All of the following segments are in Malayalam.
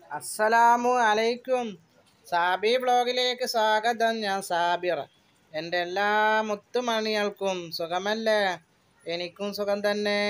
അസ്സലാമു അലൈക്കും സാബി ബ്ലോഗിലേക്ക് സ്വാഗതം ഞാൻ സാബിർ എൻ്റെ എല്ലാ മുത്തുമണികൾക്കും സുഖമല്ലേ എനിക്കും സുഖം തന്നെ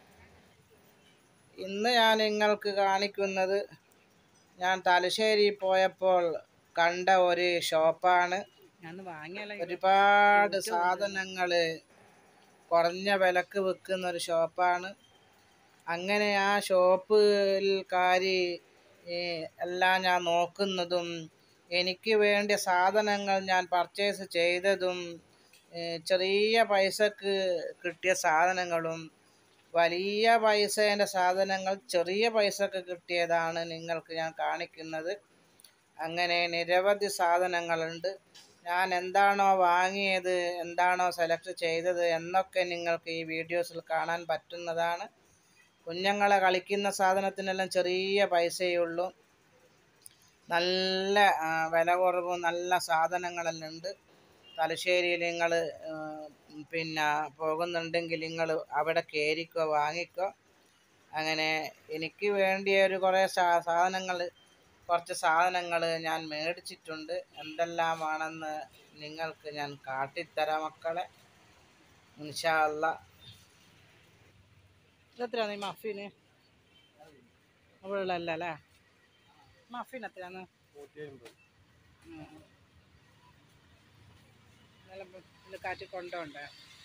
ഇന്ന് ഞാൻ നിങ്ങൾക്ക് കാണിക്കുന്നത് ഞാൻ തലശ്ശേരി പോയപ്പോൾ കണ്ട ഒരു ഷോപ്പാണ് ഞാൻ വാങ്ങിയല്ല ഒരുപാട് സാധനങ്ങൾ കുറഞ്ഞ വിലക്ക് വിൽക്കുന്ന ഒരു ഷോപ്പാണ് അങ്ങനെ ആ ഷോപ്പിൽ കാരി എല്ലാം ഞാൻ നോക്കുന്നതും എനിക്ക് വേണ്ടിയ സാധനങ്ങൾ ഞാൻ പർച്ചേസ് ചെയ്തതും ഏ, ചെറിയ പൈസക്ക് കിട്ടിയ സാധനങ്ങളും വലിയ പൈസേൻ്റെ സാധനങ്ങൾ ചെറിയ പൈസക്ക് കിട്ടിയതാണ് നിങ്ങൾക്ക് ഞാൻ കാണിക്കുന്നത് അങ്ങനെ നിരവധി സാധനങ്ങളുണ്ട് ഞാൻ എന്താണോ വാങ്ങിയത് എന്താണോ സെലക്ട് ചെയ്തത് എന്നൊക്കെ നിങ്ങൾക്ക് ഈ വീഡിയോസിൽ കാണാൻ പറ്റുന്നതാണ് കുഞ്ഞുങ്ങളെ കളിക്കുന്ന സാധനത്തിനെല്ലാം ചെറിയ പൈസയേ ഉള്ളൂ നല്ല ആ, വില കുറവും നല്ല സാധനങ്ങളെല്ലാം ഉണ്ട് തലശ്ശേരിയിൽ നിങ്ങൾ പിന്നെ പോകുന്നുണ്ടെങ്കിൽ നിങ്ങൾ അവിടെ കയറിക്കോ വാങ്ങിക്കോ അങ്ങനെ എനിക്ക് വേണ്ടിയ ഒരു കുറേ സാ സാധനങ്ങൾ കുറച്ച് സാധനങ്ങൾ ഞാൻ മേടിച്ചിട്ടുണ്ട് എന്തെല്ലാമാണെന്ന് നിങ്ങൾക്ക് ഞാൻ കാട്ടിത്തരാം മക്കളെ ഇൻഷാ അല്ലാ ഇതെത്രയാണ് ഈ മഫിന് ഇവിടെ അല്ല അല്ലേ മഫിൻ എത്രയാണ് ഇത് കാറ്റ് കൊണ്ടോണ്ടേ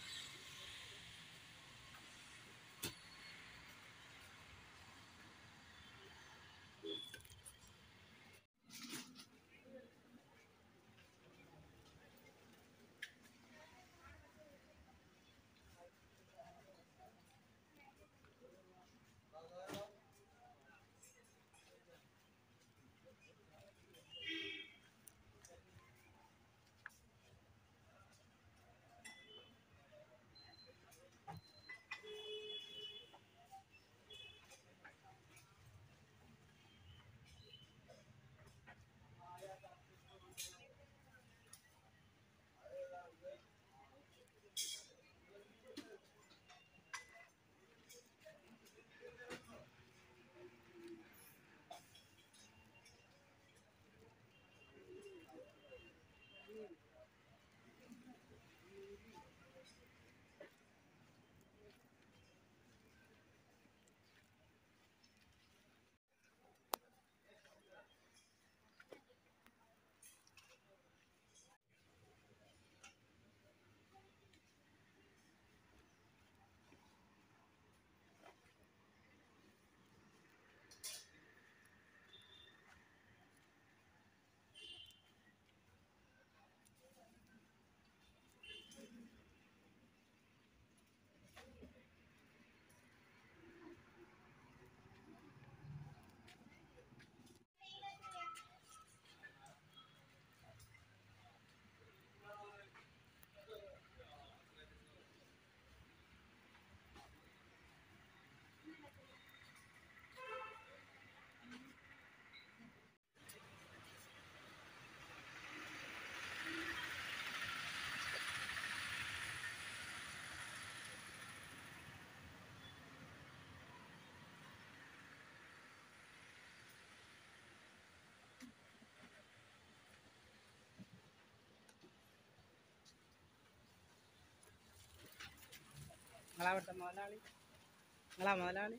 നിങ്ങളാ അവിടുത്തെ മുതലാളി നിങ്ങളാ മുതലാളി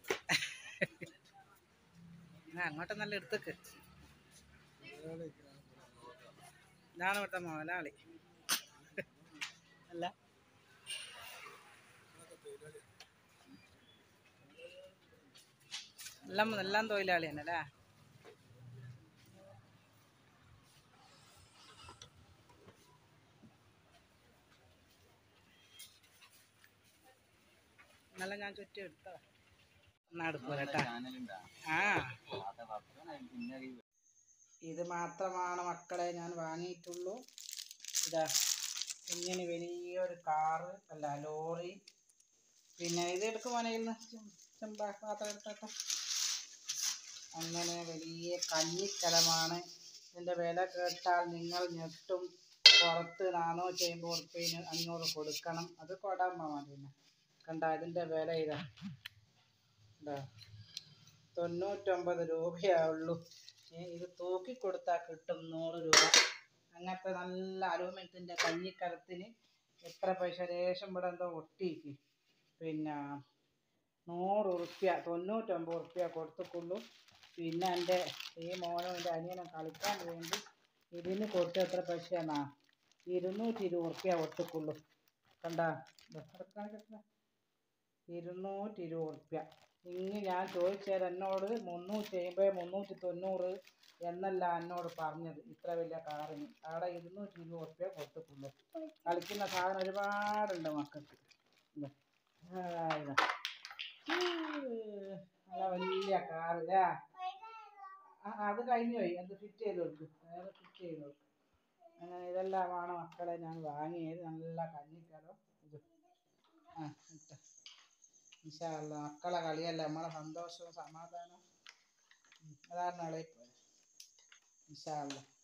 ആ അങ്ങോട്ട് നല്ല എടുത്തേക്ക് ഇതാണ് ഇവിടുത്തെ മുതലാളി അല്ല എല്ലാം എല്ലാം തൊഴിലാളി തന്നെ അല്ലേ ഇന്നലെ ഞാൻ ചുറ്റി എടുത്തോ എന്നാ എടുക്കൂല കേട്ടാ ആ ഇത് മാത്രമാണ് മക്കളെ ഞാൻ വാങ്ങിയിട്ടുള്ളൂ ഇതാ ഇങ്ങനെ വലിയൊരു കാറ് അല്ല ലോറി പിന്നെ ഇത് എടുക്കുവാണെങ്കിൽ ചെമ്പാ പാത്രം എടുത്തോട്ടെ അങ്ങനെ വലിയ കഞ്ഞിക്കലമാണ് ഇതിൻ്റെ വില കേട്ടാൽ നിങ്ങൾ ഞെട്ടും പുറത്ത് നാനൂറ്റി അമ്പത് ഉറുപ്പ്യന് അഞ്ഞൂറ് കൊടുക്കണം അത് കൊടാൻ മതി കണ്ട ഇതിൻ്റെ വില ഇതാ ഇതാ തൊണ്ണൂറ്റൊമ്പത് രൂപയേ ഉള്ളൂ ഏ, ഇത് തൂക്കി കൊടുത്താൽ കിട്ടും നൂറ് രൂപ അങ്ങനത്തെ നല്ല അലൂമിനിയത്തിൻ്റെ കഞ്ഞിക്കലത്തിന് എത്ര പൈസ രേഷം ഇവിടെ എന്തോ ഒട്ടിക്ക് പിന്നെ നൂറ് ഉറുപ്പ്യ തൊണ്ണൂറ്റൊമ്പത് ഉറുപ്പ്യ കൊടുത്തിട്ടുള്ളൂ പിന്നെ എൻ്റെ ഈ മോനും എൻ്റെ അനിയനും കളിക്കാൻ വേണ്ടി ഇതിന് കൊടുത്ത എത്ര പൈസയാണാ ഇരുന്നൂറ്റി ഇരുപത് ഉറുപ്പ്യ കൊടുത്തിട്ടുള്ളൂ കണ്ടാ ദാ എടുക്കാൻ കിട്ടുന്ന ഇരുന്നൂറ്റി ഇരുപത് ഉറുപ്പ്യ ഇനി ഞാൻ ചോദിച്ചാൽ എന്നോട് മുന്നൂറ്റി അമ്പത് മുന്നൂറ്റി തൊണ്ണൂറ് എന്നല്ല എന്നോട് പറഞ്ഞത് ഇത്ര വലിയ കാറിന് അവിടെ ഇരുന്നൂറ്റി ഇരുപത് ഉറുപ്പ്യ കൊടുത്തിട്ടുള്ളൂ കളിക്കുന്ന സാധനം ഒരുപാടുണ്ട് മക്കൾക്ക് ഇതാ. ആ, ഇതാ. ഈ, നല്ല വലിയ കാറ് അല്ലേ ആ അത് കഴിഞ്ഞു പോയി അത് ഫിറ്റ് ചെയ്ത് കൊടുക്കും വേറെ ഫിറ്റ് ചെയ്ത് കൊടുക്കും അങ്ങനെ ഇതെല്ലാമാണ് മക്കളെ ഞാൻ വാങ്ങിയത് നല്ല കഞ്ഞിക്കലം ഇത് ആ ഇട്ടോ ഇൻഷാല്ല മക്കളെ കളിയല്ല നമ്മളെ സന്തോഷവും സമാധാനവും ഉം, അതാണ് ഇളയിപ്പോയത് ഇൻഷാല്ല